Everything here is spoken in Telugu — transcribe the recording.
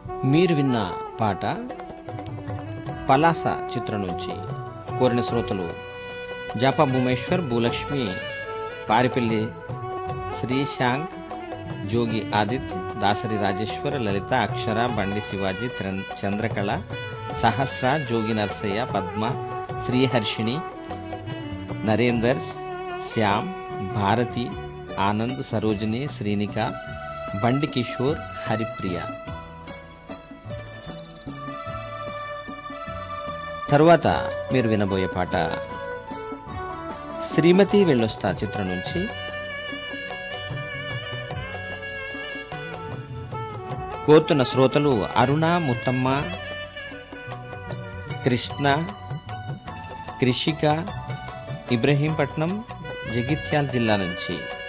మీరు విన్న పాట పలాస చిత్రం నుంచి కోరిన శ్రోతలు జాపా భూమేశ్వర్ భూలక్ష్మి పారిపల్లి శ్రీశాంక్ జోగి ఆదిత్ దాసరి రాజేశ్వర్ లలిత అక్షర బండి శివాజీ త్రన్- చంద్రకళ సహస్ర జోగి నర్సయ్య పద్మ శ్రీహర్షిణి నరేందర్ శ్యామ్ భారతి ఆనంద్ సరోజిని శ్రీనిక బండి కిషోర్ హరిప్రియ తరువాత మీరు వినబోయే పాట శ్రీమతి వెళ్ళొస్తా చిత్రం నుంచి కోరుతున్న శ్రోతలు అరుణ ముత్తమ్మ కృష్ణ కృషిక ఇబ్రహీంపట్నం జగిత్యాల జిల్లా నుంచి